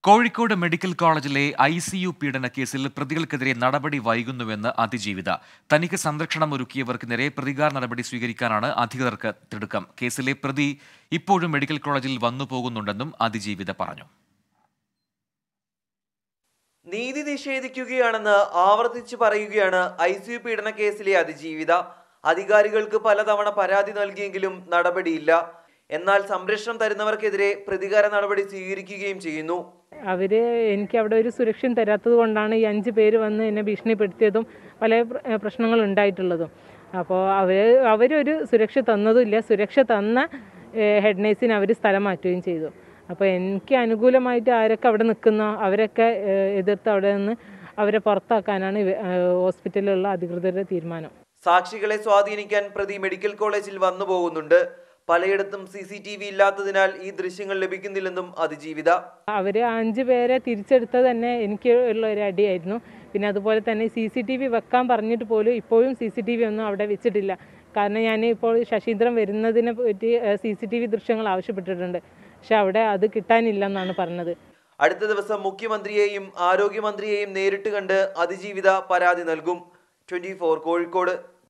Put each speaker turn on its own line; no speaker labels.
Kozhikode medical കോളേജിലെ I C U പീഡന കേസിൽ പ്രതികൾക്കെതിരെ നടപടി വൈകുന്നുവെന്ന് അതിജീവിത തനിക്ക് സംരക്ഷണം ഒരുക്കിയവർക്ക് നേരെ പ്രതികാര നടപടി സ്വീകരിക്കാനാണ് അധികൃതർക്ക് തിടുക്കം കേസിലെ പ്രതി ഇപ്പോഴും മെഡിക്കൽ കോളേജിൽ വന്നു പോകുന്നുണ്ടെന്നും അതിജീവിത പറഞ്ഞു
നീതി നിഷേധിക്കുകയാണെന്ന് ആവർത്തിച്ചു പറയുകയാണ് ഐ സി യു പീഡന കേസിലെ അതിജീവിത അധികാരികൾക്ക് പലതവണ പരാതി നൽകിയെങ്കിലും നടപടിയില്ല എന്നാൽ സംരക്ഷണം തരുന്നവർക്കെതിരെ പ്രതികാര നടപടി സ്വീകരിക്കുകയും ചെയ്യുന്നു
അവർ എനിക്ക് അവിടെ ഒരു സുരക്ഷയും തരാത്തത് കൊണ്ടാണ് ഈ അഞ്ച് പേര് വന്ന് എന്നെ ഭീഷണിപ്പെടുത്തിയതും പല പ്ര- പ്രശ്നങ്ങളും ഉണ്ടായിട്ടുള്ളതും അപ്പോൾ അവർ അവരൊരു സുരക്ഷ തന്നതുമില്ല സുരക്ഷ തന്ന ഹെഡ് നേഴ്സിനെ അവർ സ്ഥലം മാറ്റുകയും ചെയ്തു അപ്പോൾ എനിക്ക് അനുകൂലമായിട്ട് ആരൊക്കെ അവിടെ നിൽക്കുന്നോ അവരൊക്കെ ഏഹ്, എതിർത്ത് അവിടെ നിന്ന് അവരെ പുറത്താക്കാനാണ് ഇവ- ഏഹ്, ഹോസ്പിറ്റലിലുള്ള അധികൃതരുടെ തീരുമാനം
സാക്ഷികളെ സ്വാധീനിക്കാൻ പ്രതി മെഡിക്കൽ കോളേജിൽ വന്നു പോകുന്നുണ്ട് പലയിടത്തും സി സി ടി വി ഇല്ലാത്തതിനാൽ ഈ ദൃശ്യങ്ങൾ ലഭിക്കുന്നില്ലെന്നും അതിജീവിത
അവർ അഞ്ച് പേരെ തിരിച്ചെടുത്തത് തന്നെ എനിക്ക് ഉള്ള ഒരു അടിയായിരുന്നു പിന്നെ അതുപോലെ തന്നെ സി സി ടി വി വെക്കാൻ പറഞ്ഞിട്ട് പോലും ഇപ്പോഴും സി സി ടി വി ഒന്നും അവിടെ വെച്ചിട്ടില്ല കാരണം ഞാൻ ഇപ്പോൾ ശശീന്ദ്രൻ വരുന്നതിനെ പറ്റി സി സി ടി വി ദൃശ്യങ്ങൾ ആവശ്യപ്പെട്ടിട്ടുണ്ട് പക്ഷെ അവിടെ അത് കിട്ടാനില്ലെന്നാണ് പറഞ്ഞത്
അടുത്ത ദിവസം മുഖ്യമന്ത്രിയെയും ആരോഗ്യമന്ത്രിയെയും നേരിട്ട് കണ്ട് അതിജീവിത പരാതി നൽകും ട്വന്റി കോഴിക്കോട്